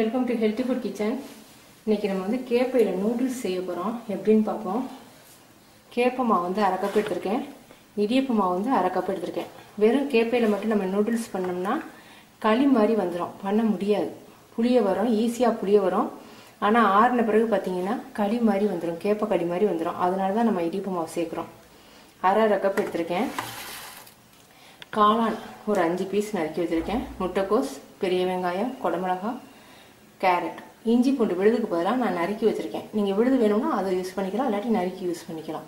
welcome to healthy food kitchen இன்னைக்கு நம்ம வந்து கேப்பையில் நூடுல்ஸ் செய்ய போகிறோம் எப்படின்னு பார்ப்போம் கேப்ப மாவு வந்து அரை கப் எடுத்திருக்கேன் இடியப்ப மாவு வந்து அரை கப் எடுத்திருக்கேன் வெறும் கேப்பையில் மட்டும் நம்ம நூடுல்ஸ் பண்ணோம்னா களி மாதிரி வந்துடும் பண்ண முடியாது புளிய வரும் ஈஸியாக புளிய வரும் ஆனால் ஆறின பிறகு பார்த்தீங்கன்னா களி மாதிரி வந்துடும் கேப்ப களி மாதிரி வந்துடும் அதனால தான் நம்ம இடியப்ப மாவு சேர்க்குறோம் அரை அரை கப் எடுத்திருக்கேன் காளான் ஒரு அஞ்சு பீஸ் நறுக்கி வச்சுருக்கேன் முட்டைக்கோஸ் பெரிய வெங்காயம் குடமிளகாய் கேரட் இஞ்சி பூண்டு விழுதுக்கு பதிலாக நான் நறுக்கி வச்சுருக்கேன் நீங்கள் விழுது வேணும்னா அதை யூஸ் பண்ணிக்கலாம் இல்லாட்டி நறுக்கி யூஸ் பண்ணிக்கலாம்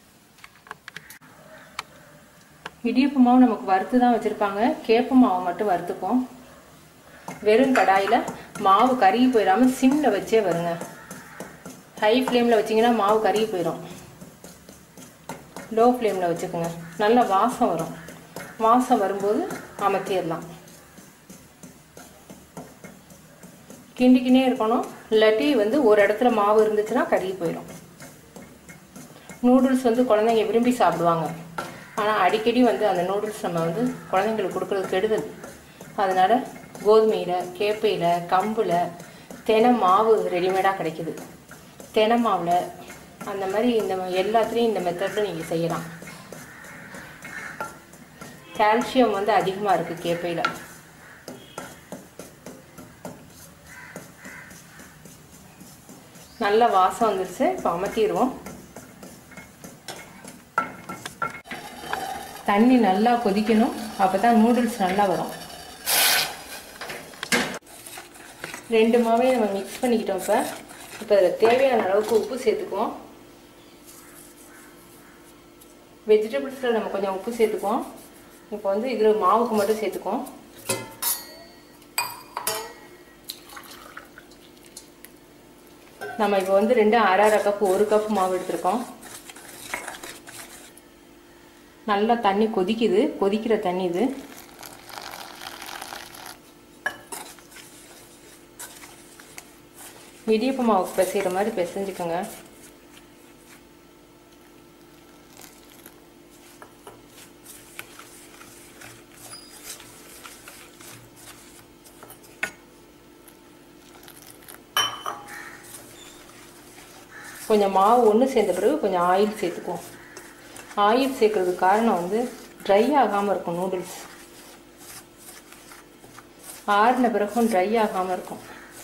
இடியப்பு மாவு நமக்கு வறுத்து தான் வச்சுருப்பாங்க கேப்ப மாவு மட்டும் வறுத்துப்போம் வெறும் கடாயில் மாவு கருகி போயிடாமல் சிம்மில் வச்சே வருங்க ஹை ஃப்ளேமில் வச்சிங்கன்னா மாவு கருகி போயிடும் லோ ஃப்ளேமில் வச்சுக்கோங்க நல்ல வாசம் வரும் வாசம் வரும்போது அமர்த்திடலாம் கிண்டிக்கினே இருக்கணும் இல்லாட்டி வந்து ஒரு இடத்துல மாவு இருந்துச்சுன்னா கருகி போயிடும் நூடுல்ஸ் வந்து குழந்தைங்க விரும்பி சாப்பிடுவாங்க ஆனால் அடிக்கடி வந்து அந்த நூடுல்ஸ் நம்ம வந்து குழந்தைங்களுக்கு கொடுக்குறது கெடுதல் அதனால் கோதுமையில் கேப்பையில் கம்பில் தெனை மாவு ரெடிமேடாக கிடைக்குது தெனை மாவில் அந்த மாதிரி இந்த எல்லாத்துலேயும் இந்த மெத்தடில் நீங்கள் செய்யலாம் கால்சியம் வந்து அதிகமாக இருக்குது கேப்பையில் நல்ல வாசம் வந்துருச்சு இப்போ அமர்த்திடுவோம் தண்ணி நல்லா கொதிக்கணும் அப்போ தான் நூடுல்ஸ் நல்லா வரும் ரெண்டு மாவையும் நம்ம மிக்ஸ் பண்ணிக்கிட்டோம் இப்போ இப்போ அதில் தேவையான அளவுக்கு உப்பு சேர்த்துக்குவோம் வெஜிடபிள்ஸில் நம்ம கொஞ்சம் உப்பு சேர்த்துக்குவோம் இப்போ வந்து இதில் மாவுக்கு மட்டும் சேர்த்துக்குவோம் நம்ம இப்போ வந்து ரெண்டு அரை அரை கப் ஒரு கப் மாவு எடுத்திருக்கோம் நல்லா தண்ணி கொதிக்குது கொதிக்கிற தண்ணி இது இடியப்ப மாவுக்கு பிசைகிற மாதிரி பிசைஞ்சுக்கோங்க கொஞ்சம் மாவு ஒன்று சேர்ந்த பிறகு கொஞ்சம் ஆயில் சேர்த்துக்குவோம் ஆயில் சேர்க்கறதுக்கு காரணம் வந்து ட்ரை ஆகாமல் இருக்கும் நூடுல்ஸ் ஆறின பிறகும் ட்ரை ஆகாமல் இருக்கும்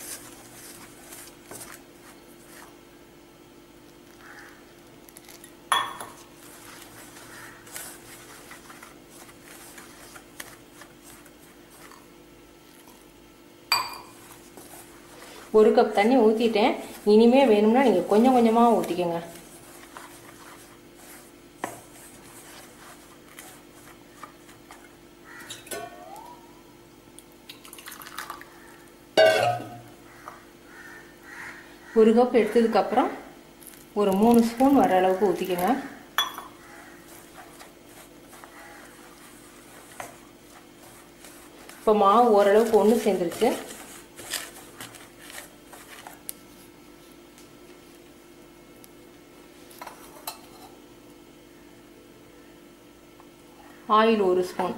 ஒரு கப் தண்ணி ஊற்றிட்டேன் இனிமே வேணும்னா நீங்கள் கொஞ்சம் கொஞ்சமாக ஊற்றிக்கோங்க ஒரு கப் எடுத்ததுக்கப்புறம் ஒரு மூணு ஸ்பூன் வர அளவுக்கு ஊற்றிக்கோங்க இப்போ மாவு ஓரளவுக்கு ஒன்று சேர்ந்துருச்சு ஆயில் ஒரு ஸ்பூன்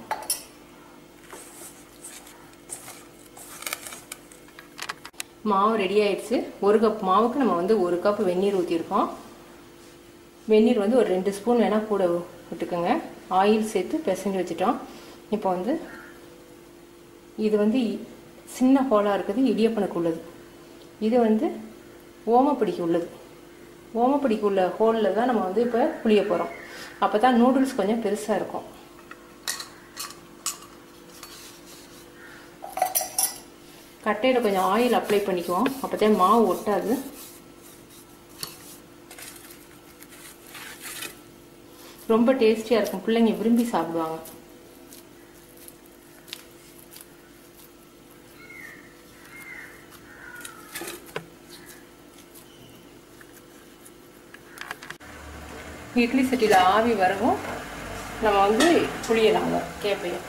மாவு ரெடி ஆயிடுச்சு ஒரு கப் மாவுக்கு நம்ம வந்து ஒரு கப் வெந்நீர் ஊற்றிருக்கோம் வெந்நீர் வந்து ஒரு ரெண்டு ஸ்பூன் வேணால் கூட விட்டுக்கோங்க ஆயில் சேர்த்து பிசைஞ்சு வச்சுட்டோம் இப்போ வந்து இது வந்து சின்ன ஹோலாக இருக்குது இடியப்பனுக்கு உள்ளது இது வந்து ஓமப்பிடிக்கு உள்ளது ஓமப்பிடிக்கு உள்ள ஹோலில் தான் நம்ம வந்து இப்போ புளிய போகிறோம் அப்போ தான் நூடுல்ஸ் கொஞ்சம் பெருசாக இருக்கும் கட்டையில் கொஞ்சம் ஆயில் அப்ளை பண்ணிக்குவோம் அப்போ தான் மாவு ஒட்டாது ரொம்ப டேஸ்டியாக இருக்கும் பிள்ளைங்க விரும்பி சாப்பிடுவாங்க இட்லி சட்டியில் ஆவி வரவும் நம்ம வந்து புளியலாங்க கேப்பையும்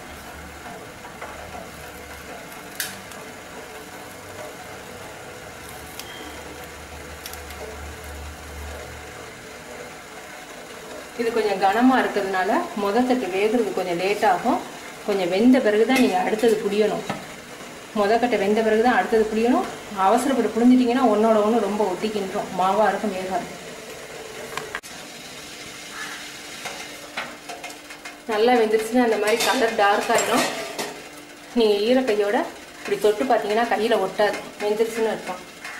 இது கொஞ்சம் கனமாக இருக்கிறதுனால முத தட்டு வேகிறது கொஞ்சம் லேட் ஆகும் கொஞ்சம் வெந்த பிறகு தான் நீங்கள் அடுத்தது புளியணும் முதக்கட்டை வெந்த பிறகு தான் அடுத்தது புளியணும் அவசரப்பட்டு புளிஞ்சிட்டிங்கன்னா ஒன்றோட ஒன்று ரொம்ப ஒட்டிக்கின்றோம் மாவாக இருக்கும் வேகாது நல்லா வெந்துருச்சுன்னா அந்த மாதிரி கலர் டார்க் ஆகிடும் நீங்கள் ஈரக்கையோட இப்படி தொட்டு பார்த்தீங்கன்னா கையில் ஒட்டாது வெந்துருச்சுன்னு அர்த்தம்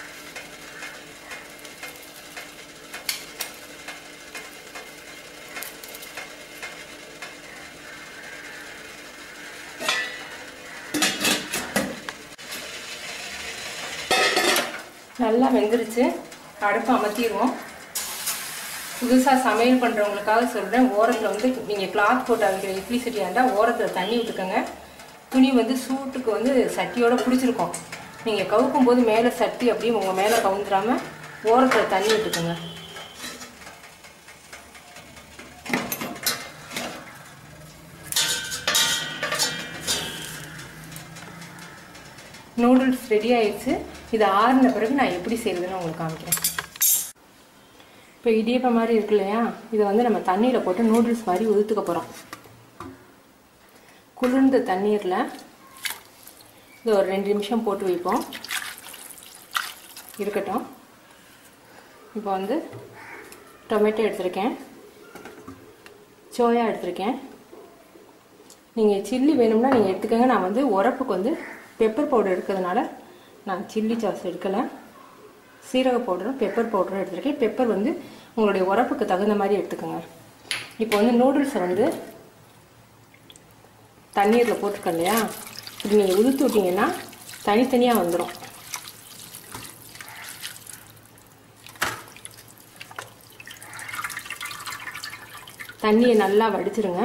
நல்லா வெந்துருச்சு அடுப்பு அமர்த்திடுவோம் புதுசாக சமையல் பண்ணுறவங்களுக்காக சொல்கிறேன் ஓரத்தில் வந்து நீங்கள் கிளாத் போட்டு அவிக்கிற இட்லி சட்டியாக இருந்தால் ஓரத்தில் தண்ணி விட்டுக்கோங்க துணி வந்து சூட்டுக்கு வந்து சட்டியோட பிடிச்சிருக்கோம் நீங்கள் கவுக்கும் போது மேலே சட்டி அப்படியே உங்கள் மேலே கவுந்துடாமல் ஓரத்தில் தண்ணி விட்டுக்கோங்க நூடுல்ஸ் ரெடி ஆயிடுச்சு இது ஆறின பிறகு நான் எப்படி செய்யறதுன்னு உங்களுக்கு காமிக்கிறேன் இப்போ இடியப்பம் மாதிரி இருக்கு இல்லையா இதை வந்து நம்ம தண்ணியில் போட்டு நூடுல்ஸ் மாதிரி உதுத்துக்க போகிறோம் குளிர்ந்த தண்ணீரில் இது ஒரு ரெண்டு நிமிஷம் போட்டு வைப்போம் இருக்கட்டும் இப்போ வந்து டொமேட்டோ எடுத்திருக்கேன் சோயா எடுத்திருக்கேன் நீங்கள் சில்லி வேணும்னா நீங்கள் எடுத்துக்கோங்க நான் வந்து உரப்புக்கு வந்து பெப்பர் பவுடர் எடுக்கிறதுனால நான் சில்லி சாஸ் எடுக்கலை சீரக பவுடரும் பெப்பர் பவுடரும் எடுத்திருக்கேன் பெப்பர் வந்து உங்களுடைய உரப்புக்கு தகுந்த மாதிரி எடுத்துக்கோங்க இப்போ வந்து நூடுல்ஸை வந்து தண்ணீரில் போட்டிருக்கேன் இல்லையா இப்படி நீங்கள் உதுத்து விட்டீங்கன்னா தனித்தனியாக வந்துடும் தண்ணியை நல்லா வடிச்சிருங்க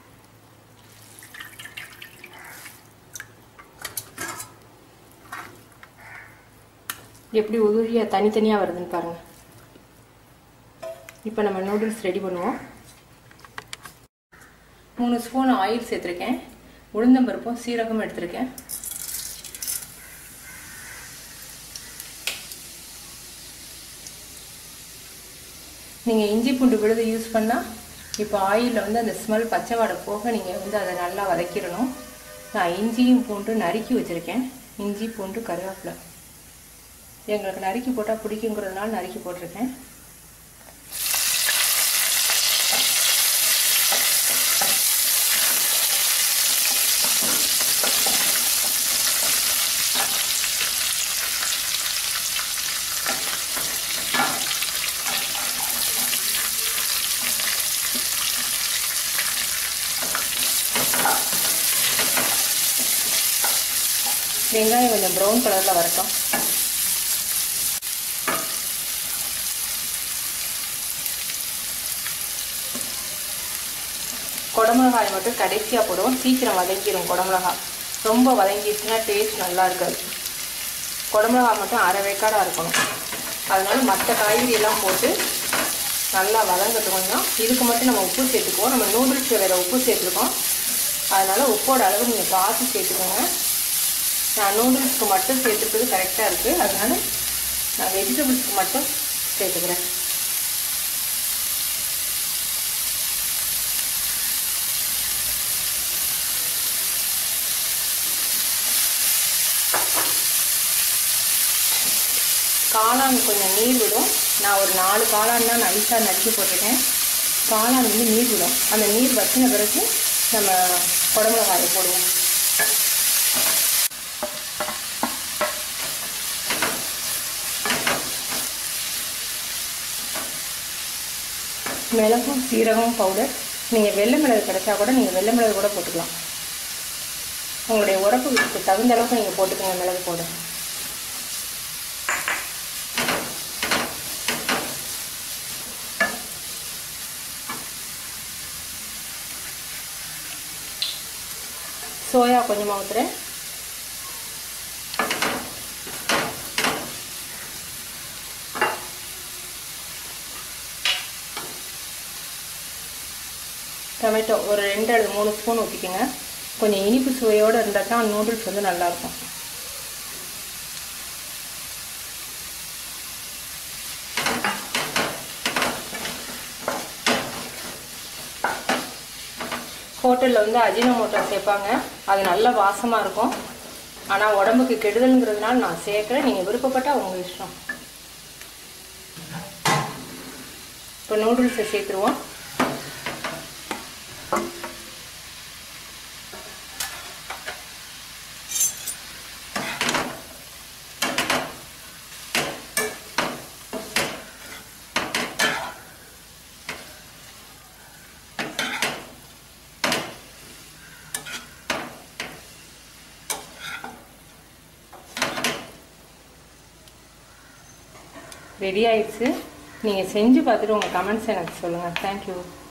எப்படி உதிரியாக தனித்தனியாக வருதுன்னு பாருங்கள் இப்போ நம்ம நூடுல்ஸ் ரெடி பண்ணுவோம் மூணு ஸ்பூன் ஆயில் சேர்த்துருக்கேன் உளுந்தம்பருப்பும் சீரகமும் எடுத்திருக்கேன் நீங்கள் இஞ்சி பூண்டு விழுது யூஸ் பண்ணால் இப்போ ஆயிலில் வந்து அந்த ஸ்மெல் பச்சை வாடை போக நீங்கள் வந்து அதை நல்லா வதக்கிடணும் நான் இஞ்சியும் பூண்டு நறுக்கி வச்சுருக்கேன் இஞ்சி பூண்டு கருவேப்பிலை எங்களுக்கு நறுக்கி போட்டால் பிடிக்குங்கிறதுனால நறுக்கி போட்டிருக்கேன் வெங்காயம் கொஞ்சம் ப்ரௌன் கலரில் வரட்டும் குடமிளகாய் மட்டும் கடைசியாக போடுவோம் சீக்கிரம் வதங்கிடும் குடமிளகாய் ரொம்ப வதங்கிடுச்சுன்னா டேஸ்ட் நல்லா இருக்காது குடமிளகாய் மட்டும் அரை வேக்காடாக இருக்கணும் அதனால மற்ற காய்கறி எல்லாம் போட்டு நல்லா வதங்கட்டும் கொஞ்சம் இதுக்கு மட்டும் நம்ம உப்பு சேர்த்துக்குவோம் நம்ம நூடுல்ஸில் வேறு உப்பு சேர்த்துருக்கோம் அதனால் உப்போட அளவு நீங்கள் பார்த்து சேர்த்துக்கோங்க நான் நூடுல்ஸ்க்கு மட்டும் சேர்த்துக்கிறது கரெக்டாக இருக்குது அதனால நான் வெஜிடபிள்ஸ்க்கு மட்டும் சேர்த்துக்கிறேன் காளான் கொஞ்சம் நீர் விடும் நான் ஒரு நாலு காளான் தான் நைஸாக நறுக்கி போட்டிருக்கேன் காளான் வந்து நீர் விடும் அந்த நீர் வற்றின பிறகு நம்ம குடமிளகாயை போடுவோம் மிளகும் சீரகம் பவுடர் நீங்கள் வெள்ளை மிளகு கிடைச்சா கூட நீங்கள் வெள்ளை மிளகு கூட போட்டுக்கலாம் உங்களுடைய உரப்புக்கு தகுந்த அளவுக்கு நீங்கள் போட்டுக்கோங்க மிளகு பவுடர் சோயா கொஞ்சமாக ஊற்றுறேன் டொமேட்டோ ஒரு ரெண்டு அல்லது மூணு ஸ்பூன் ஊற்றிக்கோங்க கொஞ்சம் இனிப்பு சுவையோடு இருந்தால் தான் நூடுல்ஸ் வந்து நல்லாயிருக்கும் ஹோட்டலில் வந்து அஜினோமோட்டோ சேர்ப்பாங்க அது நல்ல வாசமாக இருக்கும் ஆனால் உடம்புக்கு கெடுதல்ங்கிறதுனால நான் சேர்க்குறேன் நீங்கள் விருப்பப்பட்டால் உங்கள் இஷ்டம் இப்போ நூடுல்ஸை சேர்த்துருவோம் ரெடி ஆயிடுச்சு நீங்கள் செஞ்சு பார்த்துட்டு உங்கள் கமெண்ட்ஸ் எனக்கு சொல்லுங்கள் தேங்க்யூ